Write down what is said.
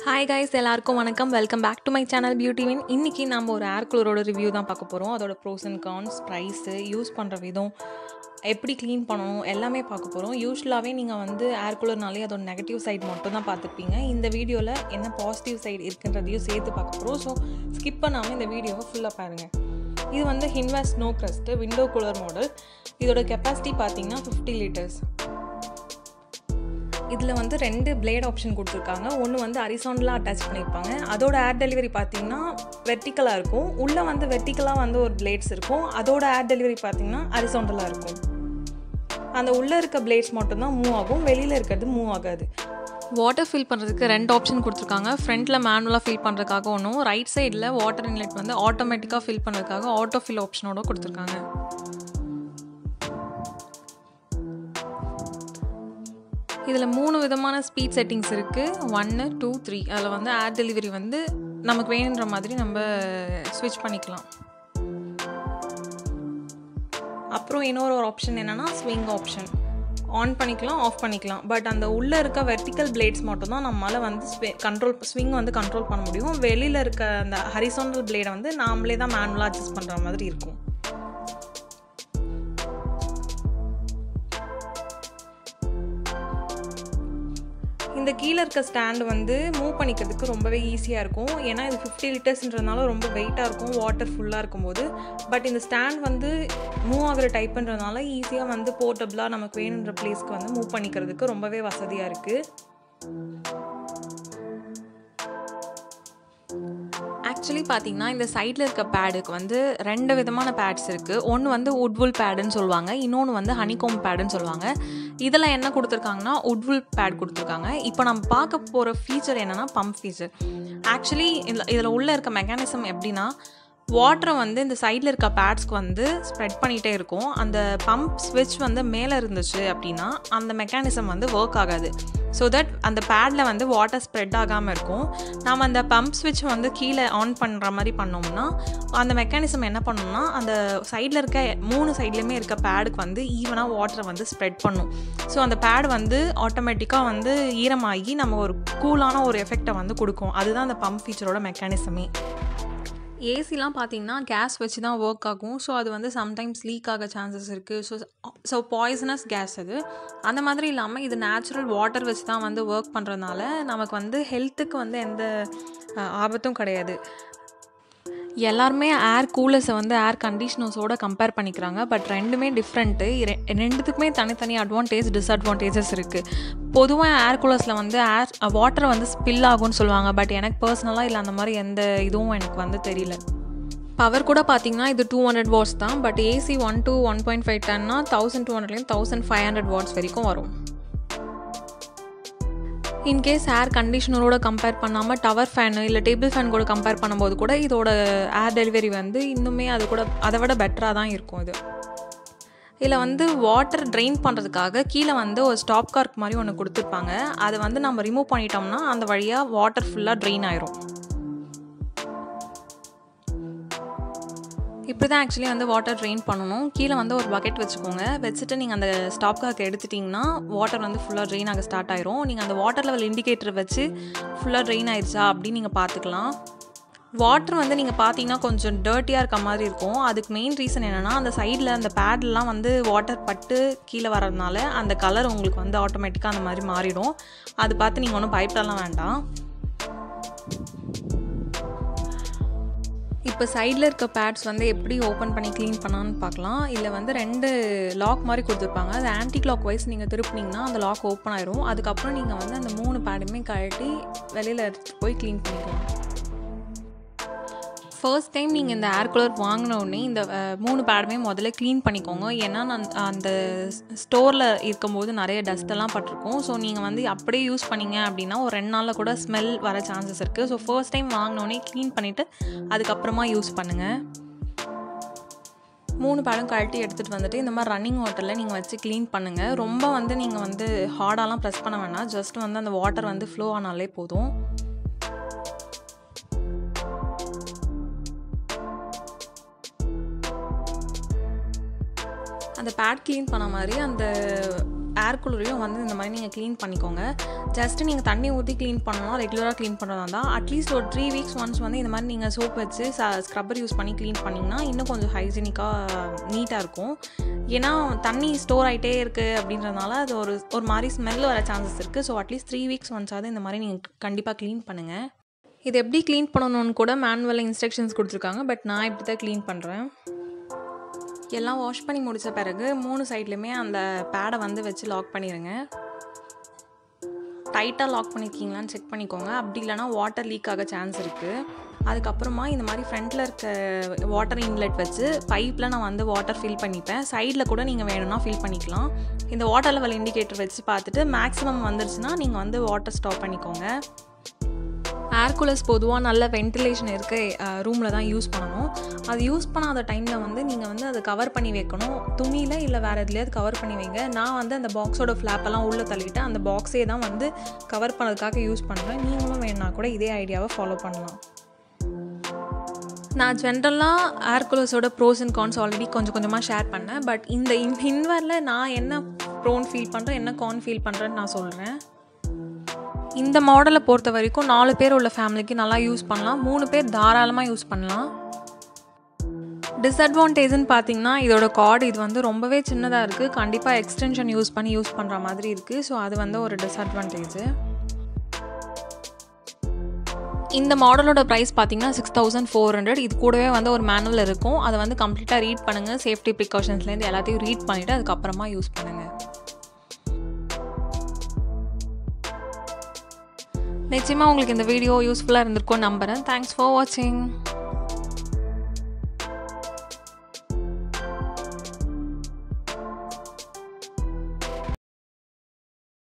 hi guys எல்லாருக்கும் வணக்கம் welcome back to my channel பியூட்டிவின் இன்றைக்கி நம்ம ஒரு ஏர் கூலரோட ரிவ்யூ தான் பார்க்க போகிறோம் அதோட pros and cons price use பண்ணுற விதம் எப்படி க்ளீன் பண்ணணும் எல்லாமே பார்க்க போகிறோம் யூஸ்வலாகவே நீங்கள் வந்து ஏர் கூலர்னாலே அதோட நெகட்டிவ் சைடு மட்டும் தான் பார்த்துருப்பீங்க இந்த வீடியோவில் என்ன பாசிட்டிவ் சைடு இருக்குன்றதையும் சேர்த்து பார்க்க போகிறோம் ஸோ ஸ்கிப் பண்ணாமல் இந்த வீடியோவை ஃபுல்லாக பாருங்கள் இது வந்து ஹின்வாஸ் snow crust window cooler model இதோட கெப்பாசிட்டி பார்த்தீங்கன்னா ஃபிஃப்டி லிட்டர்ஸ் இதில் வந்து ரெண்டு பிளேட் ஆப்ஷன் கொடுத்துருக்காங்க ஒன்று வந்து அரிசாண்டலாக அட்டாச் பண்ணியிருப்பாங்க அதோட ஏர் டெலிவரி பார்த்தீங்கன்னா வெர்டிக்கலாக இருக்கும் உள்ளே வந்து வெர்டிக்கலாக வந்து ஒரு பிளேட்ஸ் இருக்கும் அதோட ஏர் டெலிவரி பார்த்தீங்கன்னா அரிசாண்டலாக இருக்கும் அந்த உள்ளே இருக்க பிளேட்ஸ் மட்டும்தான் மூவ் ஆகும் வெளியில் இருக்கிறது மூவ் ஆகாது வாட்டர் ஃபில் பண்ணுறதுக்கு ரெண்டு ஆப்ஷன் கொடுத்துருக்காங்க ஃப்ரண்ட்டில் மேனுவலாக ஃபில் பண்ணுறதுக்காக ஒன்றும் ரைட் சைடில் வாட்டர் இன்லெட் வந்து ஆட்டோமேட்டிக்காக ஃபில் பண்ணுறதுக்காக ஆட்டோ ஃபில் ஆப்ஷனோட கொடுத்துருக்காங்க இதில் மூணு விதமான ஸ்பீட் செட்டிங்ஸ் இருக்குது ஒன்று டூ த்ரீ அதில் வந்து ஏர் டெலிவரி வந்து நமக்கு வேணுன்ற மாதிரி நம்ம ஸ்விட்ச் பண்ணிக்கலாம் அப்புறம் இன்னொரு ஒரு ஆப்ஷன் என்னென்னா ஸ்விங் ஆப்ஷன் ஆன் பண்ணிக்கலாம் ஆஃப் பண்ணிக்கலாம் பட் அந்த உள்ளே இருக்க வெர்டிக்கல் பிளேட்ஸ் மட்டும் தான் நம்மளால் வந்து கண்ட்ரோல் ஸ்விங் வந்து கண்ட்ரோல் பண்ண முடியும் வெளியில் இருக்க அந்த ஹரிசாண்டல் பிளேடை வந்து நாமளே தான் மேனுவலாக அட்ஜஸ்ட் பண்ணுற மாதிரி இருக்கும் இந்த கீழே இருக்க ஸ்டாண்டு வந்து மூவ் பண்ணிக்கிறதுக்கு ரொம்பவே ஈஸியாக இருக்கும் ஏன்னா இது ஃபிஃப்டி லிட்டர்ஸ்ன்றதுனால ரொம்ப வெயிட்டாக இருக்கும் வாட்டர் ஃபுல்லாக இருக்கும்போது பட் இந்த ஸ்டாண்ட் வந்து மூவ் ஆகிற டைப்புன்றதுனால ஈஸியாக வந்து போர்ட்டபிளாக நமக்கு வேணுன்ற பிளேஸ்க்கு வந்து மூவ் பண்ணிக்கிறதுக்கு ரொம்பவே வசதியாக இருக்குது ஆக்சுவலி பார்த்தீங்கன்னா இந்த சைடில் இருக்க பேடுக்கு வந்து ரெண்டு விதமான பேட்ஸ் இருக்குது ஒன்று வந்து உட்வுல் பேடுன்னு சொல்லுவாங்க இன்னொன்று வந்து ஹனிகோம் பேடுன்னு சொல்லுவாங்க இதில் என்ன கொடுத்துருக்காங்கன்னா உட்வுல் பேட் கொடுத்துருக்காங்க இப்போ நம்ம பார்க்க போகிற ஃபீச்சர் என்னென்னா பம்ப் ஃபீச்சர் ஆக்சுவலி இதில் இதில் உள்ளே இருக்க மெக்கானிசம் எப்படின்னா வாட்டரை வந்து இந்த சைடில் இருக்க பேட்ஸ்க்கு வந்து ஸ்ப்ரெட் பண்ணிகிட்டே இருக்கும் அந்த பம்ப் ஸ்விட்ச் வந்து மேலே இருந்துச்சு அப்படின்னா அந்த மெக்கானிசம் வந்து ஒர்க் ஆகாது ஸோ தட் அந்த பேடில் வந்து வாட்டர் ஸ்ப்ரெட் ஆகாமல் இருக்கும் நாம் அந்த பம்ப் ஸ்விட்ச் வந்து கீழே ஆன் பண்ணுற மாதிரி பண்ணோம்னா அந்த மெக்கானிசம் என்ன பண்ணோம்னா அந்த சைடில் இருக்க மூணு சைட்லேயுமே இருக்க பேடுக்கு வந்து ஈவனாக வாட்டரை வந்து ஸ்ப்ரெட் பண்ணும் ஸோ அந்த பேட் வந்து ஆட்டோமேட்டிக்காக வந்து ஈரமாகி நம்ம ஒரு கூலான ஒரு எஃபெக்டை வந்து கொடுக்கும் அதுதான் அந்த பம்ப் ஃபீச்சரோட மெக்கானிசமே ஏசிலாம் பார்த்தீங்கன்னா கேஸ் வச்சு தான் ஒர்க் ஆகும் ஸோ அது வந்து சம்டைம்ஸ் லீக் ஆக சான்சஸ் இருக்குது ஸோ ஸோ பாய்சனஸ் கேஸ் அது அந்த மாதிரி இல்லாமல் இது நேச்சுரல் வாட்டர் வச்சு தான் வந்து ஒர்க் பண்ணுறதுனால நமக்கு வந்து ஹெல்த்துக்கு வந்து எந்த ஆபத்தும் கிடையாது எல்லாருமே ஏர் கூலர்ஸை வந்து ஏர் கண்டிஷனர்ஸோட கம்பேர் பண்ணிக்கிறாங்க பட் ரெண்டுமே டிஃப்ரெண்ட்டு ரெண்டுத்துக்குமே தனித்தனி அட்வான்டேஜ் டிஸ்அட்வான்டேஜஸ் இருக்குது பொதுவாக ஏர் கூலர்ஸில் வந்து ஏர் வாட்டர் வந்து ஸ்பில் ஆகும்னு சொல்லுவாங்க பட் எனக்கு பர்சனலாக இல்லை அந்த மாதிரி எந்த இதுவும் எனக்கு வந்து தெரியல பவர் கூட பார்த்தீங்கன்னா இது டூ ஹண்ட்ரட் வாட்ஸ் தான் but AC one two one point five டென்னா தௌசண்ட் டூ ஹண்ட்ரட்லேயும் தௌசண்ட் ஃபைவ் ஹண்ட்ரட் வாட்ஸ் வரைக்கும் வரும் இன்கேஸ் ஏர் கண்டிஷனரோட கம்பேர் பண்ணாமல் டவர் ஃபேனு இல்லை டேபிள் ஃபேன் கூட கம்பேர் பண்ணும்போது கூட இதோட ஏர் டெலிவரி வந்து இன்னுமே அது கூட அதை விட பெட்டராக தான் இருக்கும் இது இதில் வந்து வாட்டர் ட்ரெயின் பண்ணுறதுக்காக கீழே வந்து ஒரு ஸ்டாப் கார்க் மாதிரி ஒன்று கொடுத்துருப்பாங்க அதை வந்து நம்ம ரிமூவ் பண்ணிட்டோம்னா அந்த வழியாக வாட்டர் ஃபுல்லாக ட்ரெயின் ஆயிரும் இப்படி தான் ஆக்சுவலி வந்து வாட்டர் ட்ரெயின் பண்ணணும் கீழே வந்து ஒரு பக்கெட் வச்சுக்கோங்க வச்சுட்டு நீங்கள் அந்த ஸ்டாப் காக்கு எடுத்துட்டிங்கன்னா வாட்டர் வந்து ஃபுல்லாக ட்ரெயின் ஆக ஸ்டார்ட் ஆயிரும் நீங்கள் அந்த வாட்டர் லெவல் இண்டிகேட்டர் வச்சு ஃபுல்லாக ட்ரெயின் ஆயிடுச்சா அப்படின்னு நீங்கள் பார்த்துக்கலாம் வாட்டர் வந்து நீங்கள் பார்த்தீங்கன்னா கொஞ்சம் டர்ட்டியாக இருக்க மாதிரி இருக்கும் அதுக்கு மெயின் ரீசன் என்னென்னா அந்த சைடில் அந்த பேட்லாம் வந்து வாட்டர் பட்டு கீழே வர்றதுனால அந்த கலர் உங்களுக்கு வந்து ஆட்டோமேட்டிக்காக அந்த மாதிரி மாறிடும் அது பார்த்து நீங்கள் ஒன்றும் பயப்படலாம் வேண்டாம் இப்போ சைடில் இருக்க பேட்ஸ் வந்து எப்படி ஓப்பன் பண்ணி க்ளீன் பண்ணான்னு பார்க்கலாம் இதில் வந்து ரெண்டு லாக் மாதிரி கொடுத்துருப்பாங்க அது ஆன்டி கிளாக் வைஸ் நீங்கள் திருப்பினீங்கன்னா அந்த லாக் ஓப்பன் ஆயிரும் அதுக்கப்புறம் நீங்கள் வந்து அந்த மூணு பேடுமே கழட்டி வெளியில் எடுத்துகிட்டு போய் க்ளீன் பண்ணிக்கலாம் ஃபர்ஸ்ட் டைம் நீங்கள் இந்த ஏர் கூலர் வாங்கின உடனே இந்த மூணு பேடுமே முதல்ல க்ளீன் பண்ணிக்கோங்க ஏன்னா நான் அந்த ஸ்டோரில் இருக்கும்போது நிறைய டஸ்ட்டெல்லாம் பட்டிருக்கும் ஸோ நீங்கள் வந்து அப்படியே யூஸ் பண்ணிங்க அப்படின்னா ஒரு ரெண்டு நாளில் கூட ஸ்மெல் வர சான்சஸ் இருக்குது ஸோ ஃபர்ஸ்ட் டைம் வாங்கினோடனே க்ளீன் பண்ணிவிட்டு அதுக்கப்புறமா யூஸ் பண்ணுங்கள் மூணு பேடும் கழட்டி எடுத்துகிட்டு வந்துட்டு இந்த மாதிரி ரன்னிங் வாட்டரில் நீங்கள் வச்சு க்ளீன் பண்ணுங்கள் ரொம்ப வந்து நீங்கள் வந்து ஹார்டாலாம் ப்ரெஸ் பண்ண வேணாம் ஜஸ்ட் வந்து அந்த வாட்டர் வந்து ஃப்ளோ ஆனாலே போதும் அந்த பேட் க்ளீன் பண்ண மாதிரி அந்த ஏர் கூலரையும் வந்து இந்த மாதிரி நீங்கள் க்ளீன் பண்ணிக்கோங்க ஜஸ்ட்டு நீங்கள் தண்ணி ஊற்றி க்ளீன் பண்ணணும் ரெகுலராக க்ளீன் பண்ணுறதா இருந்தால் அட்லீஸ்ட் ஒரு த்ரீ வீக்ஸ் ஒன்ஸ் வந்து இந்த மாதிரி நீங்கள் சோப் வச்சு ஸ்க்ரப்பர் யூஸ் பண்ணி க்ளீன் பண்ணிங்கன்னா இன்னும் கொஞ்சம் ஹைஜீனிக்காக நீட்டாக இருக்கும் ஏன்னா தண்ணி ஸ்டோர் ஆகிட்டே இருக்குது அப்படின்றதுனால அது ஒரு ஒரு மாதிரி ஸ்மெல் வர சான்சஸ் இருக்குது ஸோ அட்லீஸ்ட் த்ரீ வீக்ஸ் ஒன்ஸாவது இந்த மாதிரி நீங்கள் கண்டிப்பாக க்ளீன் பண்ணுங்கள் இது எப்படி க்ளீன் பண்ணணும்னு கூட மேனுவல் இன்ஸ்ட்ரக்ஷன்ஸ் கொடுத்துருக்காங்க பட் நான் இப்படி தான் க்ளீன் பண்ணுறேன் எல்லாம் வாஷ் பண்ணி முடித்த பிறகு மூணு சைட்லையுமே அந்த பேடை வந்து வச்சு லாக் பண்ணிடுங்க டைட்டாக லாக் பண்ணியிருக்கீங்களான்னு செக் பண்ணிக்கோங்க அப்படி இல்லைனா வாட்டர் லீக் ஆக சான்ஸ் இருக்குது அதுக்கப்புறமா இந்த மாதிரி ஃப்ரண்ட்டில் இருக்க வாட்டர் இன்லெட் வச்சு பைப்பில் நான் வந்து வாட்டர் ஃபில் பண்ணிப்பேன் சைடில் கூட நீங்கள் வேணும்னா ஃபில் பண்ணிக்கலாம் இந்த வாட்டர் லெவல் இண்டிகேட்டர் வச்சு பார்த்துட்டு மேக்ஸிமம் வந்துருச்சுன்னா நீங்கள் வந்து வாட்டர் ஸ்டாப் பண்ணிக்கோங்க ஏர் கூலர்ஸ் பொதுவாக நல்ல வென்டிலேஷன் இருக்க ரூமில் தான் யூஸ் பண்ணணும் அது யூஸ் பண்ணாத டைமில் வந்து நீங்கள் வந்து அதை கவர் பண்ணி வைக்கணும் துணியில் இல்லை வேறு எதுலையாவது கவர் பண்ணி வைங்க நான் வந்து அந்த பாக்ஸோட ஃப்ளாப்பெல்லாம் உள்ளே தள்ளிட்டு அந்த பாக்ஸே தான் வந்து கவர் பண்ணதுக்காக யூஸ் பண்ணுறேன் நீங்களும் வேணுன்னா கூட இதே ஐடியாவை ஃபாலோ பண்ணலாம் நான் ஜென்ரலாக ஏர் கூலர்ஸோட ப்ரோஸ் அண்ட் கான்ஸ் ஆல்ரெடி கொஞ்சம் கொஞ்சமாக ஷேர் பண்ணேன் பட் இந்த இன்வரில் நான் என்ன ப்ரோன் ஃபீல் பண்ணுறேன் என்ன கான் ஃபீல் பண்ணுறேன்னு நான் சொல்கிறேன் இந்த மாடலை பொறுத்த வரைக்கும் நாலு பேர் உள்ள ஃபேமிலிக்கு நல்லா யூஸ் பண்ணலாம் மூணு பேர் தாராளமாக யூஸ் பண்ணலாம் டிஸ்அட்வான்டேஜ்னு பார்த்தீங்கன்னா இதோட கார்டு இது வந்து ரொம்பவே சின்னதாக இருக்குது கண்டிப்பாக எக்ஸ்டென்ஷன் யூஸ் பண்ணி யூஸ் பண்ணுற மாதிரி இருக்குது ஸோ அது வந்து ஒரு டிஸ்அட்வான்டேஜ் இந்த மாடலோட ப்ரைஸ் பார்த்தீங்கன்னா சிக்ஸ் தௌசண்ட் ஃபோர் ஹண்ட்ரட் இது கூடவே வந்து ஒரு மேனுவல் இருக்கும் அதை வந்து கம்ப்ளீட்டாக ரீட் பண்ணுங்கள் சேஃப்டி ப்ரிகாஷன்ஸ்லேருந்து எல்லாத்தையும் ரீட் பண்ணிவிட்டு அதுக்கப்புறமா யூஸ் பண்ணுங்கள் நிச்சயமாக உங்களுக்கு இந்த வீடியோ யூஸ்ஃபுல்லாக இருந்திருக்கும் நம்புகிறேன் தேங்க்ஸ் ஃபார் வாட்சிங்